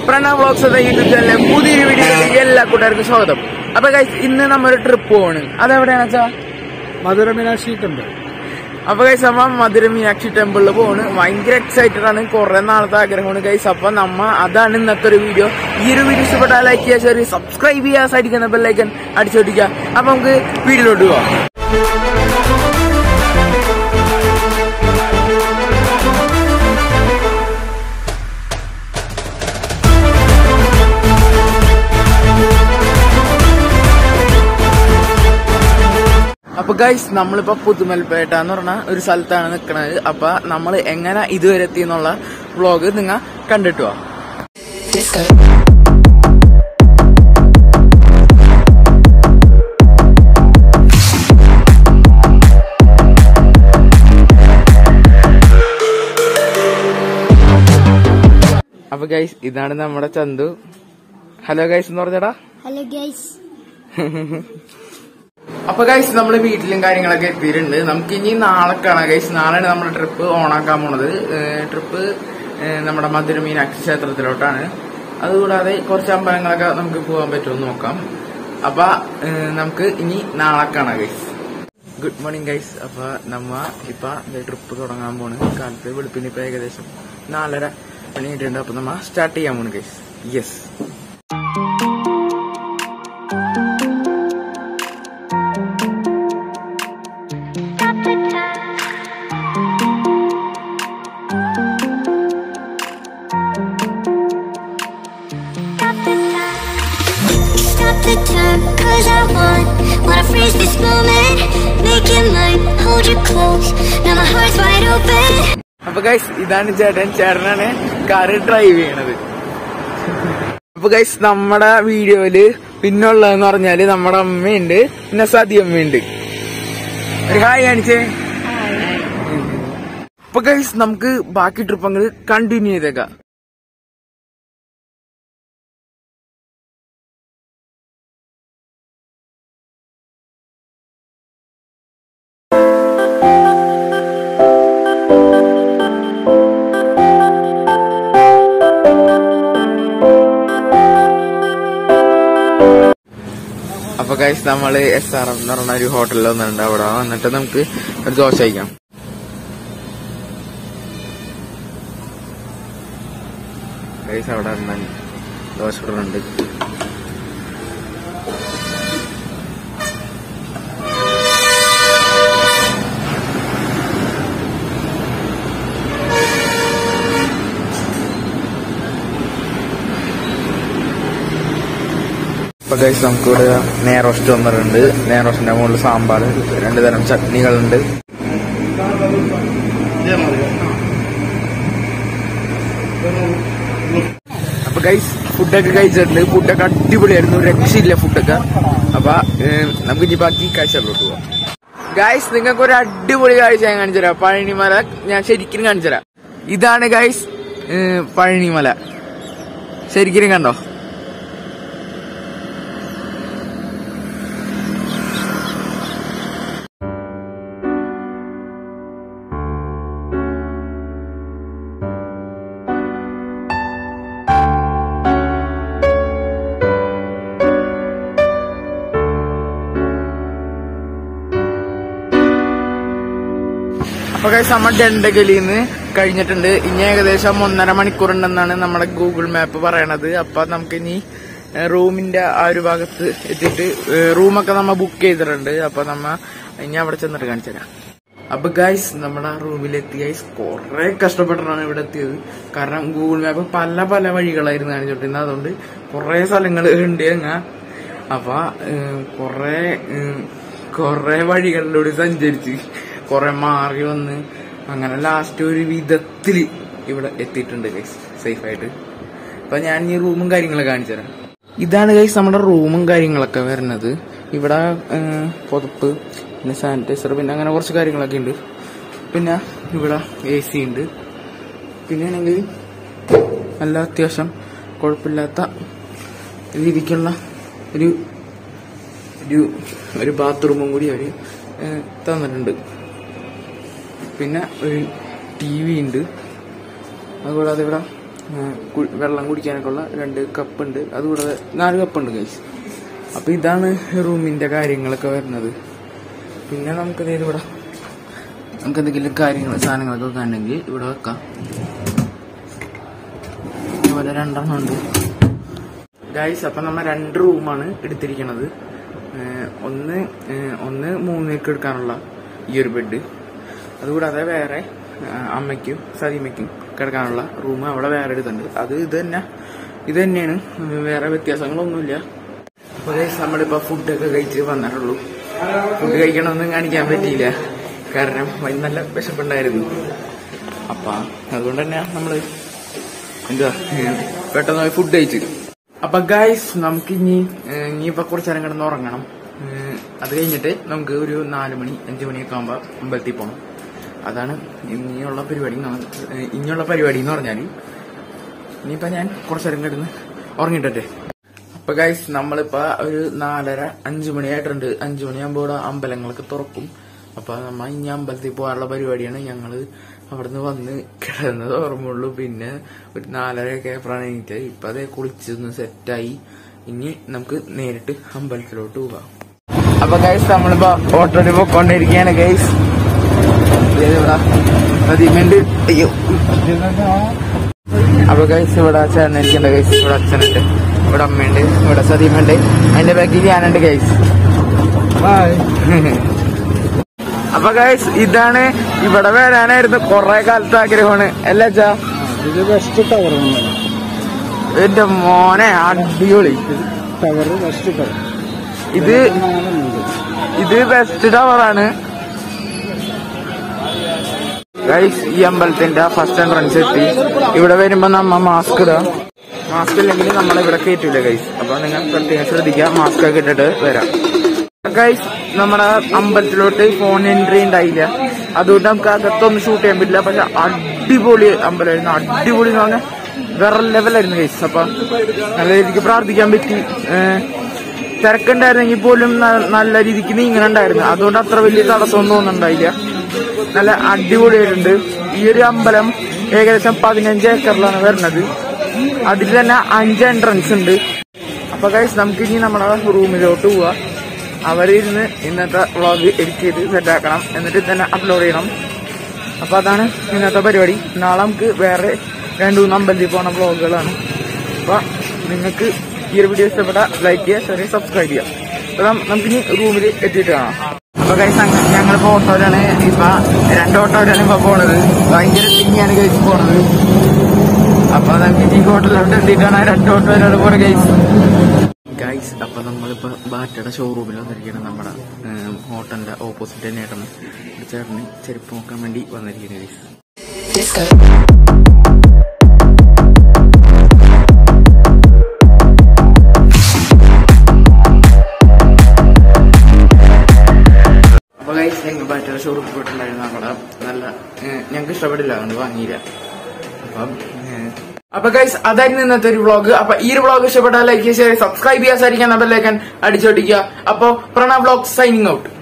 Pranav vlogs എന്ന YouTube ചാനലിലെ പുതിയൊരു വീഡിയോയിലേക്ക് എല്ലാ കൂട്ടുകാർക്കും സ്വാഗതം അപ്പൊ ഗൈസ് ഇന്ന് നമ്മൊരു ട്രിപ്പ് പോവാണ് അതെവിടെയാണെന്ന് വെച്ചാ മധുര മീനാക്ഷി ടെമ്പിൾ അപ്പൊ ഗൈസ് നമ്മ മധുര മീനാക്ഷി ടെമ്പിളിൽ പോണ് ഭയങ്കര എക്സൈറ്റഡ് ആണ് കുറെ നാളത്തെ ആഗ്രഹമാണ് ഗൈസ് അപ്പൊ നമ്മ അതാണ് ഇന്നത്തെ ഒരു വീഡിയോ ഈ ഒരു വീഡിയോ ഇഷ്ടപ്പെട്ടാൽ ലൈക്ക് ചെയ്യുക ഷെയർ സബ്സ്ക്രൈബ് ചെയ്യുക സൈഡിൽ ബെല്ലൈക്കൻ അടിച്ചോട്ടിക്കുക അപ്പൊ നമുക്ക് വീഡിയോയിലോട്ട് പോവാം അപ്പൊ ഗൈസ് നമ്മളിപ്പോ പുതുമൽപേട്ട എന്ന് പറഞ്ഞ ഒരു സ്ഥലത്താണ് നിൽക്കുന്നത് അപ്പൊ നമ്മൾ എങ്ങനെ ഇതുവരെ എത്തി എന്നുള്ള വ്ളോഗ് നിങ്ങൾ കണ്ടിട്ട് വാ അപ്പൊ ഗൈസ് ഇതാണ് നമ്മുടെ ചന്തു ഹലോ ഗൈസ് എന്ന് പറഞ്ഞടാ ഹലോ ഗൈസ് അപ്പൊ ഗൈസ് നമ്മള് വീട്ടിലും കാര്യങ്ങളൊക്കെ എത്തിയിട്ടുണ്ട് നമുക്ക് ഇനി നാളെ കാണാം ഗൈസ് നാളെയാണ് നമ്മുടെ ട്രിപ്പ് ഓണാക്കാൻ പോണത് ട്രിപ്പ് നമ്മുടെ മധുര മീനാക്ഷി ക്ഷേത്രത്തിലോട്ടാണ് അതുകൂടാതെ കുറച്ച് അമ്പലങ്ങളൊക്കെ നമുക്ക് പോകാൻ പറ്റുമെന്ന് നോക്കാം അപ്പൊ ഏഹ്, നമുക്ക് ഇനി നാളെ കാണാം ഗൈസ് ഗുഡ് മോർണിംഗ് ഗൈസ് അപ്പൊ നമ്മ ഇപ്പൊ ട്രിപ്പ് തുടങ്ങാൻ പോണ് കാലത്ത് വെളുപ്പിന് ഇപ്പൊ ഏകദേശം നാലര മണി ആയിട്ടുണ്ട് അപ്പൊ നമ്മ സ്റ്റാർട്ട് ചെയ്യാൻ പോണ് guys yes Stop the time, cause I want Wanna freeze this moment Make it mine, hold you close Now my heart's wide open അപ്പൊ ഗൈസ് ഇതാണ് ചേട്ടൻ ചേട്ടനാണ് കാറ് ഡ്രൈവ് ചെയ്യണത് അപ്പൊ ഗൈസ് നമ്മുടെ വീഡിയോയില് പിന്നുള്ളതെന്ന് പറഞ്ഞാല് നമ്മുടെ അമ്മയുണ്ട് പിന്നെ സതി അമ്മയുണ്ട് ഒരു ഹായ് കാണിച്ചേ അപ്പൊ ഗൈസ് നമുക്ക് ബാക്കി ട്രിപ്പ് അങ്ങ് കണ്ടിന്യൂ ചെയ്തേക്കാം അപ്പൊ ഗൈസ് നമ്മള് എസ് ആർ എം എന്ന് പറഞ്ഞ ഒരു ഹോട്ടലിൽ വന്നിട്ടുണ്ട് അവിടെ വന്നിട്ട് നമുക്ക് ഒരു ദോശ കഴിക്കാം ഗൈസ് അവിടെ എണ്ണ ദോശ ഇടുന്നുണ്ട് ഇപ്പൊ ഗൈസ് നമുക്കിവിടെ നേറോസ്റ്റ് വന്നിട്ടുണ്ട് നേറോസ്റ്റിന്റെ മുകളിൽ സാമ്പാർ രണ്ട് തരം ചട്നികളുണ്ട് അപ്പൊ ഗൈസ് ഫുഡൊക്കെ കഴിച്ചിട്ടുണ്ട് ഫുഡൊക്കെ അടിപൊളിയായിരുന്നു ഒരു രക്ഷയില്ല ഫുഡൊക്കെ അപ്പൊ ഏഹ്, നമുക്ക് ഇനി ബാക്കി കാഴ്ചകളിലോട്ട് പോവാം ഗൈസ് നിങ്ങൾക്ക് ഒരു അടിപൊളി കാഴ്ച ഞാൻ കാണിച്ചുതരാം പഴനിമല ഞാൻ ശരിക്കും കാണിച്ചുതരാം ഇതാണ് ഗൈസ് ഏഹ്, പഴനിമല ശരിക്കും കണ്ടോ അപ്പൊ guys, നമ്മ ഡണ്ടഗലിയിൽ നിന്ന് കഴിഞ്ഞിട്ടുണ്ട് ഇനി ഏകദേശം ഒന്നര മണിക്കൂറുണ്ടെന്നാണ് നമ്മുടെ ഗൂഗിൾ മാപ്പ് പറയണത് അപ്പൊ നമുക്ക് ഇനി റൂമിന്റെ ആ ഒരു ഭാഗത്ത് എത്തിയിട്ട് റൂമൊക്കെ നമ്മ ബുക്ക് ചെയ്തിട്ടുണ്ട് അപ്പൊ നമ്മ ഇനി അവിടെ ചെന്നിട്ട് കാണിച്ചു തരാം അപ്പൊ ഗൈസ് നമ്മുടെ ആ റൂമിലെത്തി ഗൈസ് കുറെ കഷ്ടപ്പെട്ടിട്ടാണ് ഇവിടെ എത്തിയത് കാരണം ഗൂഗിൾ മാപ്പ് പല പല വഴികളായിരുന്നു കാണിച്ചോണ്ടിരുന്നത് അതുകൊണ്ട് കുറെ സ്ഥലങ്ങൾ ഉണ്ട് അങ്ങ അപ്പൊ ഏഹ്, കുറെ ഏഹ്, കുറെ വഴികളിലൂടെ സഞ്ചരിച്ച് കുറെ മാറി വന്ന് അങ്ങനെ ലാസ്റ്റ് ഒരു വിധത്തില് ഇവിടെ എത്തിയിട്ടുണ്ട് ഗൈസ് സേഫ് ആയിട്ട് അപ്പൊ ഞാൻ ഈ റൂമും കാര്യങ്ങളൊക്കെ കാണിച്ചു തരാം ഇതാണ് ഗൈസ് നമ്മുടെ റൂമും കാര്യങ്ങളൊക്കെ വരുന്നത് ഇവിടെ ഏഹ്, പുതപ്പ് പിന്നെ സാനിറ്റൈസർ പിന്നെ അങ്ങനെ കുറച്ച് കാര്യങ്ങളൊക്കെ ഉണ്ട് പിന്നെ ഇവിടെ എ സി ഉണ്ട് പിന്നെ ആണെങ്കിൽ നല്ല അത്യാവശ്യം കുഴപ്പമില്ലാത്ത രീതിക്കുള്ള ഒരു ഒരു ഒരു ബാത്റൂമും കൂടി അവർ തന്നിട്ടുണ്ട് പിന്നെ ഒരു ടി വി ഉണ്ട് അതുകൂടാതെ ഇവിടെ ഏഹ്, കു- വെള്ളം കുടിക്കാനൊക്കെ ഉള്ള രണ്ട് കപ്പ് ഉണ്ട് അതുകൂടാതെ നാല് കപ്പ് ഉണ്ട് ഗൈസ് അപ്പൊ ഇതാണ് റൂമിന്റെ കാര്യങ്ങളൊക്കെ വരുന്നത് പിന്നെ നമുക്ക് ദേ ഇവിടെ നമുക്ക് എന്തെങ്കിലും കാര്യങ്ങൾ സാധനങ്ങളൊക്കെ വെക്കാനുണ്ടെങ്കിൽ ഇവിടെ വെക്കാം ഇതുപോലെ രണ്ടെണ്ണം ഉണ്ട് ഗൈസ് അപ്പൊ നമ്മ രണ്ട് റൂമാണ് എടുത്തിരിക്കണത് ഏഹ് ഒന്ന് ഏഹ് ഒന്ന് മൂന്നേക്ക് എടുക്കാനുള്ള ഈ ഒരു ബെഡ് അതുകൂടാതെ വേറെ ഏഹ് അമ്മയ്ക്കും സതീമയ്ക്കും കിടക്കാനുള്ള റൂം അവിടെ വേറെ എടുത്തിട്ടുണ്ട് അത് ഇത് തന്നെ ഇത് തന്നെയാണ് ഏഹ് വേറെ വ്യത്യാസങ്ങളൊന്നുമില്ല അപ്പൊ ഗൈസ് നമ്മളിപ്പോ ഫുഡൊക്കെ കഴിച്ച് വന്നിട്ടുള്ളൂ ഫുഡ് കഴിക്കണമെന്നും കാണിക്കാൻ പറ്റിയില്ല കാരണം വൈ- നല്ല വിശപ്പുണ്ടായിരുന്നു അപ്പൊ അതുകൊണ്ട് തന്നെ നമ്മള് എന്താ ഏഹ് പെട്ടെന്ന് പോയി ഫുഡ് കഴിച്ച് അപ്പൊ ഗൈസ് നമുക്ക് ഇനി ഏഹ് ഇനിയിപ്പൊ കുറച്ച് നേരം കിടന്ന് ഉറങ്ങണം ഏഹ് അത് കഴിഞ്ഞിട്ട് നമുക്ക് ഒരു നാല് മണി അഞ്ചു മണിയൊക്കെ ആകുമ്പോ അമ്പലത്തിൽ പോകണം അതാണ് ഇനിയുള്ള പരിപാടി നമ്മ- ഏഹ് ഇനിയുള്ള പരിപാടി എന്ന് പറഞ്ഞാല് ഇനിയിപ്പോ ഞാൻ കുറച്ച് നേരം കിടന്ന് ഉറങ്ങിട്ടെ അപ്പൊ ഗൈസ് നമ്മളിപ്പോ ഒരു നാലര അഞ്ചു മണിയായിട്ടുണ്ട് അഞ്ചു മണിയാകുമ്പോ ഇവിടെ അമ്പലങ്ങളൊക്കെ തുറക്കും അപ്പൊ നമ്മ ഇനി അമ്പലത്തിൽ പോകാനുള്ള പരിപാടിയാണ് ഞങ്ങള് അവിടുന്ന് വന്ന് കിടന്നത് ഓർമ്മയുള്ളൂ പിന്നെ ഒരു നാലരയൊക്കെ പ്രണയിച്ച് ഇപ്പൊ അതേ കുളിച്ചൊന്ന് സെറ്റായി ഇനി നമുക്ക് നേരിട്ട് അമ്പലത്തിലോട്ട് പോകാം അപ്പൊ ഗൈസ് നമ്മളിപ്പോ ഓട്ടോയിൽ പൊക്കോണ്ടിരിക്കുകയാണ് ഗൈസ് ഇവിടെ അയ്യോ അപ്പൊ ഗൈസ് ഇവിടെ ചേർന്നിരിക്കണ്ട ഗൈസ് ഇവിടെ അച്ഛനുണ്ട് ഇവിടെ അമ്മയുണ്ട് ഇവിടെ സതീമുണ്ട് അതിന്റെ ബാക്കിൽ ഞാനുണ്ട് ഗൈസ് ബായ് അപ്പൊ ഗൈസ് ഇതാണ് ഇവിടെ വരാനായിരുന്നു കൊറേ കാലത്തെ ആഗ്രഹമാണ് അല്ലേ അച്ഛാ ഇത് വെസ്റ്റ് ടവർ എന്റെ മോനെ അടിപൊളി ടവർ വെസ്റ്റ് ടവർ ഇത് ഇത് ബെസ്റ്റ് ടവറാണ് ഗൈസ് ഈ അമ്പലത്തിന്റെ ഫസ്റ്റ് എൻട്രൻസ് എത്തി ഇവിടെ വരുമ്പോ നമ്മ മാസ്ക് ഇടാം മാസ്ക് ഇല്ലെങ്കിൽ നമ്മളെ ഇവിടെ കയറ്റൂല ഗൈസ് അപ്പൊ നിങ്ങൾ പ്രത്യേകം ശ്രദ്ധിക്കുക മാസ്ക് ഒക്കെ ഇട്ടിട്ട് വരാം ഗൈസ് നമ്മുടെ അമ്പലത്തിലോട്ട് ഫോൺ എൻട്രി ഉണ്ടായില്ല അതുകൊണ്ട് നമുക്ക് അകത്തൊന്നും ഷൂട്ട് ചെയ്യാൻ പറ്റില്ല പക്ഷെ അടിപൊളി അമ്പലമായിരുന്നു അടിപൊളി എന്ന് പറഞ്ഞാൽ വേറെ ലെവലായിരുന്നു ഗൈസ് അപ്പൊ നല്ല രീതിക്ക് പ്രാർത്ഥിക്കാൻ പറ്റി ഏഹ് തിരക്കുണ്ടായിരുന്നെങ്കിൽ പോലും ന- നല്ല രീതിക്ക് നീങ്ങണുണ്ടായിരുന്നു അതുകൊണ്ട് അത്ര വലിയ തടസ്സമൊന്നും തോന്നുന്നുണ്ടായില്ല നല്ല അടിപൊളിയായിട്ടുണ്ട് ഈ ഒരു അമ്പലം ഏകദേശം പതിനഞ്ച് ഏക്കറിലാണ് വരുന്നത് അതിൽ തന്നെ അഞ്ച് എൻട്രൻസ് ഉണ്ട് അപ്പൊ ഗൈസ് നമുക്ക് ഇനി നമ്മുടെ റൂമിലോട്ട് പോവാ അവരിരുന്ന് ഇന്നത്തെ വ്ളോഗ് എഡിറ്റ് ചെയ്ത് സെറ്റാക്കണം എന്നിട്ട് തന്നെ അപ്ലോഡ് ചെയ്യണം അപ്പൊ അതാണ് ഇന്നത്തെ പരിപാടി നാളെ നമുക്ക് വേറെ രണ്ടു മൂന്ന് അമ്പലത്തിൽ പോണ വ്ളോഗുകളാണ് അപ്പൊ നിങ്ങൾക്ക് ഈ ഒരു വീഡിയോ ഇഷ്ടപ്പെട്ട ലൈക്ക് ചെയ്യുക ഷെയർ ചെയ്യുക സബ്സ്ക്രൈബ് ചെയ്യുക അപ്പൊ നം- നമുക്കിനി റൂമിൽ എത്തിയിട്ട് കാണാം അപ്പൊ കൈസ് ഞങ്ങളിപ്പോ ഓട്ടോയിലാണ് ഇപ്പൊ രണ്ട് ഓട്ടോയിലാണ് ഇപ്പൊ പോണത് ഭയങ്കര തിങ്ങിയാണ് കഴിച്ച് പോണത് അപ്പൊ നമുക്ക് ഈ ഹോട്ടലിലോട്ട് എത്തിയിട്ടാണ് ആ രണ്ട് ഓട്ടോയിലാണ് പോണ ഗൈസ് ഗൈസ് അപ്പൊ നമ്മളിപ്പോ ബാറ്റയുടെ ഷോറൂമിൽ വന്നിരിക്കുകയാണ് നമ്മുടെ ഏം, ഹോട്ടലിന്റെ ഓപ്പോസിറ്റ് തന്നെയായിട്ടാണ് ഒരു ചേട്ടന് ചെരുപ്പ് നോക്കാൻ വേണ്ടി വന്നിരിക്കുന്നത് ഗൈസ് അപ്പൊ ഗൈസ് ഞങ്ങൾ ബാറ്റയുടെ ഷോറൂമിൽ പോയിട്ടുണ്ടായിരുന്നു അവിടെ നല്ല ഏഹ്, ഞങ്ങൾക്ക് ഇഷ്ടപ്പെട്ടില്ല അതുകൊണ്ട് വാങ്ങിയില്ല അപ്പം ഏഹ്, അപ്പൊ ഗൈസ് അതായിരുന്നു ഇന്നത്തെ ഒരു വ്ളോഗ് അപ്പൊ ഈ ഒരു വ്ളോഗ് ഇഷ്ടപ്പെട്ടാൽ ലൈക്ക് ഷെയർ സബ്സ്ക്രൈബ് ചെയ്യാൻ സാധിക്കാൻ ബെല്ലൈക്കൻ അടിച്ചോട്ടിക്കുക അപ്പൊ പ്രണ വ്ളോഗ് സൈനിങ് ഔട്ട്